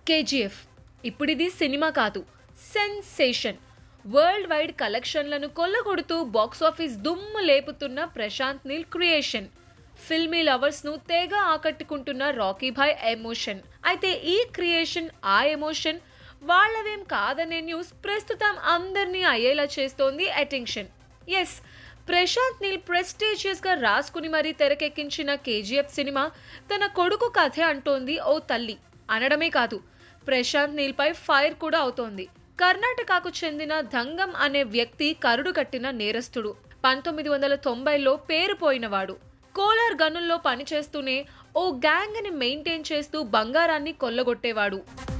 KGF ఇప్పుడిది cinema కాదు sensation world wide కలెక్షన్లను కొల్లగొడుతూ బాక్సాఫీస్ దుమ్ము లేపుతున్న Prashanth Neel creation filmy lovers ను తెగ ఆకట్టుకుంటున్న రాకీ భాయ్ ఎమోషన్ అయితే ఈ క్రియేషన్ ఆ ఎమోషన్ వాళ్ళవేం కాదనే న్యూస్ ప్రస్తుతం అందరినీ అయ్యేలా చేస్తోంది అటెన్షన్ ఎస్ ప్రశాంత్ నీల్ ప్రెస్టీజియస్ గా రాసుకుని మరీ తెరకెక్కించిన కేజీఎఫ్ సినిమా తన కొడుకు కథే అంటోంది ఓ తల్లి అనడమే కాదు ప్రశాంత్ నీల్ పై ఫైర్ కూడా అవుతోంది కర్ణాటకకు చెందిన దంగం అనే వ్యక్తి కరుడు కట్టిన నేరస్తుడు పంతొమ్మిది వందల తొంభైలో పేరు పోయినవాడు కోలార్ గనుల్లో పనిచేస్తూనే ఓ గ్యాంగ్ ని మెయింటైన్ చేస్తూ బంగారాన్ని కొల్లగొట్టేవాడు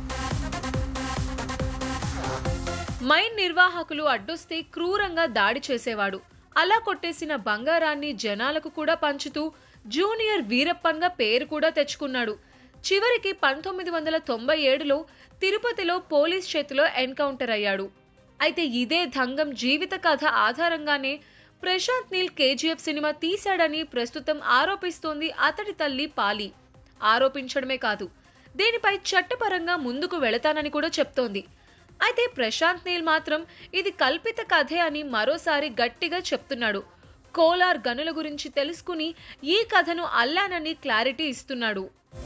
మైన్ నిర్వాహకులు అడ్డొస్తే క్రూరంగా దాడి చేసేవాడు అలా కొట్టేసిన బంగారాన్ని జనాలకు కూడా పంచుతూ జూనియర్ వీరప్పన్గా పేరు కూడా తెచ్చుకున్నాడు చివరికి పంతొమ్మిది వందల తొంభై ఏడులో తిరుపతిలో పోలీస్ చేతిలో ఎన్కౌంటర్ అయ్యాడు అయితే ఇదే దంగం జీవిత కథ ఆధారంగానే ప్రశాంత్ నీల్ కేజీఎఫ్ సినిమా తీశాడని ప్రస్తుతం ఆరోపిస్తోంది అతడి తల్లి పాలి ఆరోపించడమే కాదు దీనిపై చట్టపరంగా ముందుకు వెళతానని కూడా చెప్తోంది అయితే ప్రశాంత్ నీల్ మాత్రం ఇది కల్పిత కథే అని మరోసారి గట్టిగా చెప్తున్నాడు కోలార్ గనుల గురించి తెలుసుకుని ఈ కథను అల్లానని క్లారిటీ ఇస్తున్నాడు